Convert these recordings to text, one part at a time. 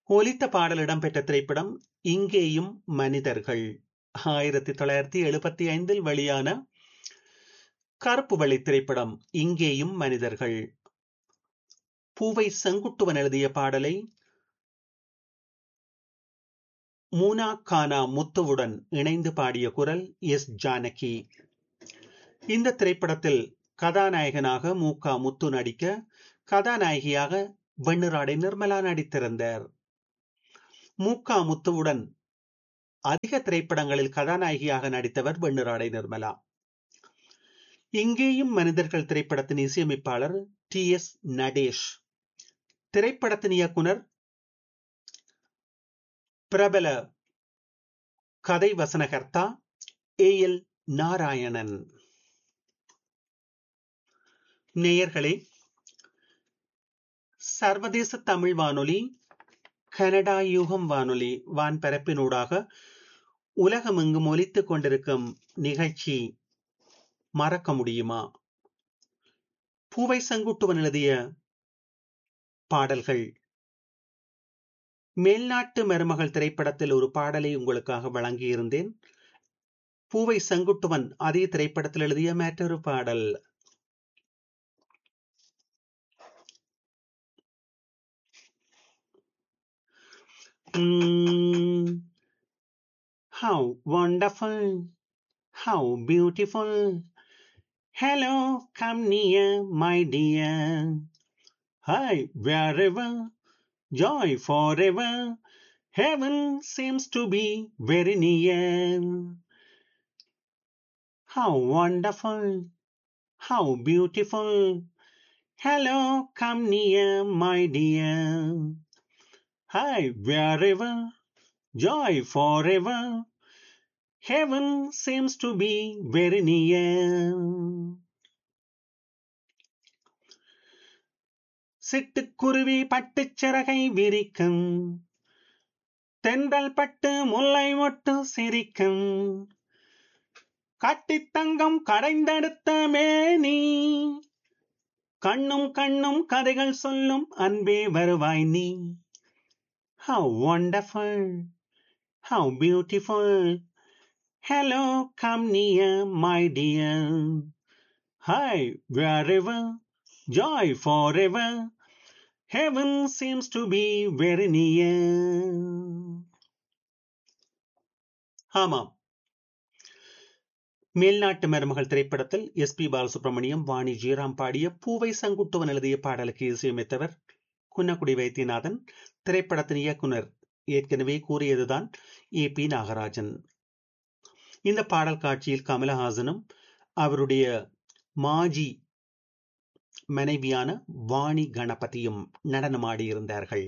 ஒலித்த பாடல் இடம்பெற்ற திரைப்படம் இங்கேயும் மனிதர்கள் ஆயிரத்தி தொள்ளாயிரத்தி எழுபத்தி ஐந்தில் வெளியான கருப்பு வெள்ளை திரைப்படம் இங்கேயும் மனிதர்கள் பூவை செங்குட்டுவன் எழுதிய பாடலை மூனா கானா முத்துவுடன் இணைந்து பாடிய குரல் எஸ் ஜானகி இந்த திரைப்படத்தில் கதாநாயகனாக மூகா முத்து நடிக்க கதாநாயகியாக வெண்ணிராடை நிர்மலா நடித்திருந்தார் மூகா முத்துவுடன் அதிக திரைப்படங்களில் கதாநாயகியாக நடித்தவர் வெண்ணிராடை நிர்மலா இங்கேயும் மனிதர்கள் திரைப்படத்தின் இசையமைப்பாளர் டி எஸ் நடேஷ் திரைப்படத்தின் இயக்குனர் பிரபல கதை வசனகர்த்தா ஏ எல் நாராயணன் நேயர்களே சர்வதேச தமிழ் வானொலி கனடா யூகம் வானொலி வான்பரப்பினூடாக உலகமெங்கும் ஒலித்துக் கொண்டிருக்கும் நிகழ்ச்சி மறக்க முடியுமா பூவை செங்குட்டுவன் எழுதிய பாடல்கள் மேல்நாட்டு மருமகள் திரைப்படத்தில் ஒரு பாடலை உங்களுக்காக வழங்கியிருந்தேன் பூவை செங்குட்டுவன் அதே திரைப்படத்தில் எழுதிய மற்றொரு பாடல் Mm, how wonderful, how beautiful. Hello, come near, my dear. Hi, wherever, joy forever. Heaven seems to be very near. How wonderful, how beautiful. Hello, come near, my dear. Hi, wherever, joy forever. Heaven seems to be very near. சிட்டுக்குருவி பட்டுச் சிறகை விரிக்கும் தென்றல் பட்டு முல்லை மொட்டு சிரிக்கும் கட்டித் தங்கம் கடைந்தெடுத்த மேனி கண்ணும் கண்ணும் கதைகள் சொல்லும் அன்பே வருவாய் நீ How wonderful! How beautiful! Hello, come near, my dear. Hi, wherever, joy forever. Heaven seems to be very near. ஆமாம் மேல்நாட்டு மருமகள் திரைப்படத்தில் எஸ் பி பாலசுப்ரமணியம் வாணி ஜெயராம் பாடிய பூவை சங்குட்டுவன் எழுதிய பாடலுக்கு இசையமைத்தவர் குன்னக்குடி வைத்தியநாதன் திரைப்படத்தின் இயக்குனர் ஏற்கனவே கூறியதுதான் ஏ பி நாகராஜன் இந்த பாடல் காட்சியில் கமலஹாசனும் அவருடைய மாஜி மனைவியான வாணி கணபதியும் நடனமாடியிருந்தார்கள்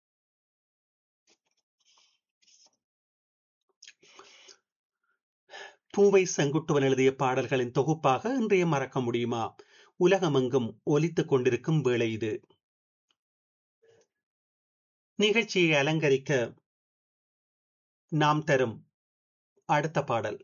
பூவை செங்குட்டுவன் எழுதிய பாடல்களின் தொகுப்பாக இன்றைய மறக்க முடியுமா உலகமெங்கும் ஒலித்துக் கொண்டிருக்கும் வேளை இது நிகழ்ச்சியை அலங்கரிக்க நாம் தரும் அடுத்த பாடல்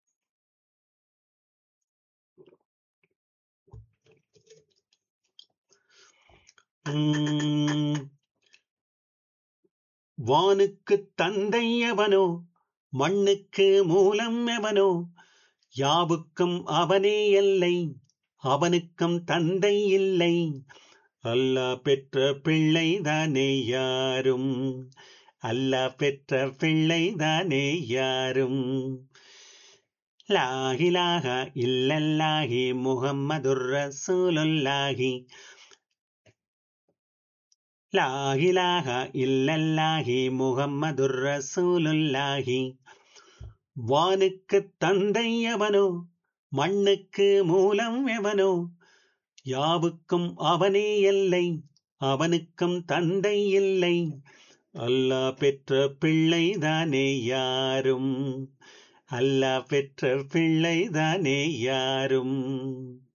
வானுக்கு தந்தை எவனோ மண்ணுக்கு மூலம் எவனோ யாவுக்கும் அவனே எல்லை அவனுக்கும் தந்தை இல்லை அல்லா பெற்ற பிள்ளை தானே யாரும் அல்லா பெற்ற பிள்ளை தானே யாரும் லாகிலாக இல்லல்லாஹி முகம்மதுர் ரசூலுல்லாஹி லாகிலாக இல்லல்லாஹி முகம்மதுர் ரசூலுல்லாஹி வானுக்கு தந்தை எவனோ மண்ணுக்கு மூலம் எவனோ யாவுக்கும் அவனே எல்லை அவனுக்கும் தந்தை இல்லை அல்லா பெற்ற பிள்ளை தானே யாரும் அல்லா பெற்ற பிள்ளை தானே யாரும்